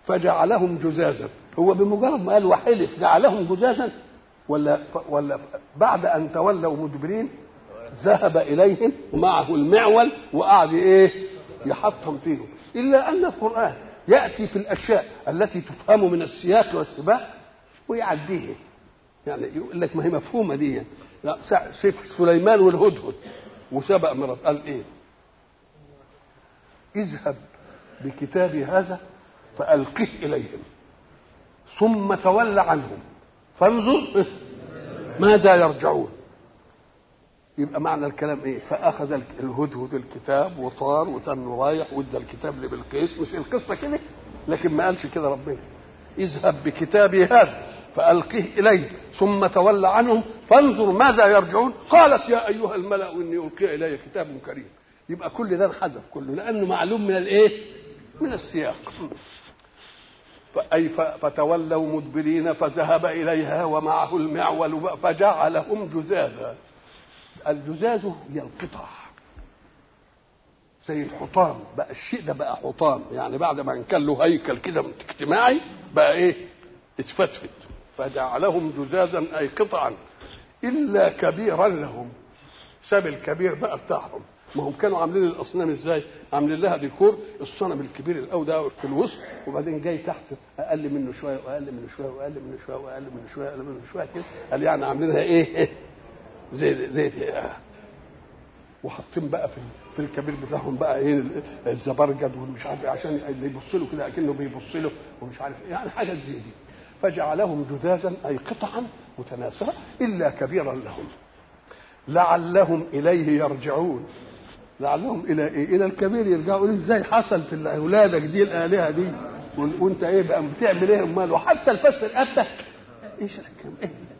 فجعلهم جزازا هو بمجرد ما قال وحلف جعلهم جزازا ولا ولا بعد ان تولوا مدبرين ذهب اليهم ومعه المعول وقعد ايه يحطم فيهم الا ان القران ياتي في الاشياء التي تفهم من السياق والسباق ويعديه يعني يقول لك ما هي مفهومه دي لا سيف سليمان والهدهد وسبق مرض قال ايه اذهب بكتابي هذا فألقه إليهم ثم تول عنهم فانظر ماذا يرجعون يبقى معنى الكلام ايه فاخذ الهدهد الكتاب وطار وتم رايح وادى الكتاب لبلقيس مش القصه كده لكن ما قالش كده ربنا اذهب بكتابي هذا فالقه اليه ثم تولى عنهم فانظر ماذا يرجعون قالت يا ايها الملا اني القي الي كتاب كريم يبقى كل ده انحذف كله لانه معلوم من الايه من السياق أي فتولوا مدبرين فذهب إليها ومعه المعول فجعلهم جزازا الجزاز هي القطع زي الحطام بقى الشيء ده بقى حطام يعني بعد ما كان له هيكل كده اجتماعي بقى ايه اتفتفت فجعلهم جزازا اي قطعا الا كبيرا لهم ساب الكبير بقى بتاعهم ما هم كانوا عاملين الاصنام ازاي؟ عاملين لها ديكور الصنم الكبير الاول ده في الوسط وبعدين جاي تحت اقل منه شويه واقل منه شويه واقل منه شويه واقل منه شويه واقل منه شويه كده قال يعني عاملينها ايه؟ زي زي آه. وحاطين بقى في في الكبير بتاعهم بقى ايه الزبرجد والمش عارف عشان اللي يبص له كده اكنه بيبص له ومش عارف يعني حاجه زي دي فجعلهم جذاذا اي قطعا متناثره الا كبيرا لهم لعلهم اليه يرجعون لعلهم الى ايه؟ الى الكبير يرجعوا يقولوا ازاي حصل في اولادك دي الالهه دي وانت ايه بقى بتعمل ايه امال وحتى الفس رقبتك ايش الحكايه ايه